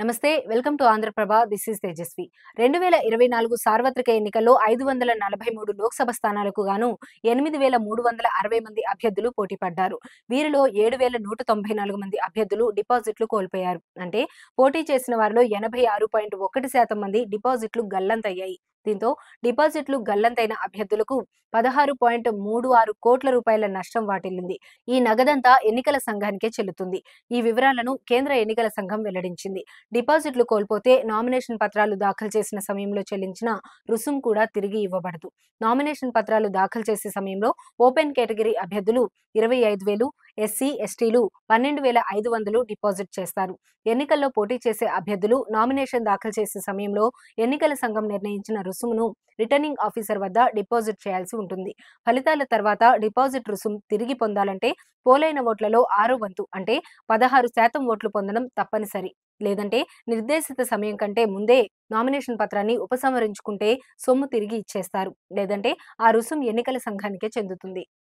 నమస్తే welcome to Andhra Prabha this is Tejaswi రెండు వేల ఇరవై నాలుగు సార్వత్రిక ఎన్నికల్లో ఐదు వందల నలభై మూడు లోక్సభ స్థానాలకు గాను ఎనిమిది వేల మూడు వందల అరవై మంది అభ్యర్థులు పోటీ పడ్డారు వీరిలో ఏడు వేల నూట తొంభై నాలుగు మంది అభ్యర్థులు డిపాజిట్లు కోల్పోయారు అంటే పోటీ చేసిన వారిలో ఎనభై ఆరు పాయింట్ ఒకటి శాతం మంది డిపాజిట్లు గల్లంతయ్యాయి దీంతో డిపాజిట్లు గల్లంతైన అభ్యర్థులకు పదహారు పాయింట్ మూడు ఆరు కోట్ల రూపాయల నష్టం వాటిల్లింది ఈ నగదంతా ఎన్నికల సంఘానికే చెల్లుతుంది ఈ వివరాలను కేంద్ర ఎన్నికల సంఘం వెల్లడించింది డిపాజిట్లు కోల్పోతే నామినేషన్ పత్రాలు దాఖలు చేసిన సమయంలో చెల్లించిన రుసుం కూడా తిరిగి ఇవ్వబడదు నామినేషన్ పత్రాలు దాఖలు చేసే సమయంలో ఓపెన్ కేటగిరీ అభ్యర్థులు ఇరవై ఐదు వేలు ఎస్సీ ఎస్టీలు పన్నెండు వేల ఐదు వందలు డిపాజిట్ చేస్తారు ఎన్నికల్లో పోటీ చేసే అభ్యర్థులు నామినేషన్ దాఖలు చేసే సమయంలో ఎన్నికల సంఘం నిర్ణయించిన రుసుమును రిటర్నింగ్ ఆఫీసర్ వద్ద డిపాజిట్ చేయాల్సి ఉంటుంది ఫలితాల తర్వాత డిపాజిట్ రుసుం తిరిగి పొందాలంటే పోలైన ఓట్లలో ఆరో వంతు అంటే పదహారు శాతం ఓట్లు పొందడం తప్పనిసరి లేదంటే నిర్దేశిత సమయం కంటే ముందే నామినేషన్ పత్రాన్ని ఉపసంహరించుకుంటే సొమ్ము తిరిగి ఇచ్చేస్తారు లేదంటే ఆ రుసుం ఎన్నికల సంఘానికే చెందుతుంది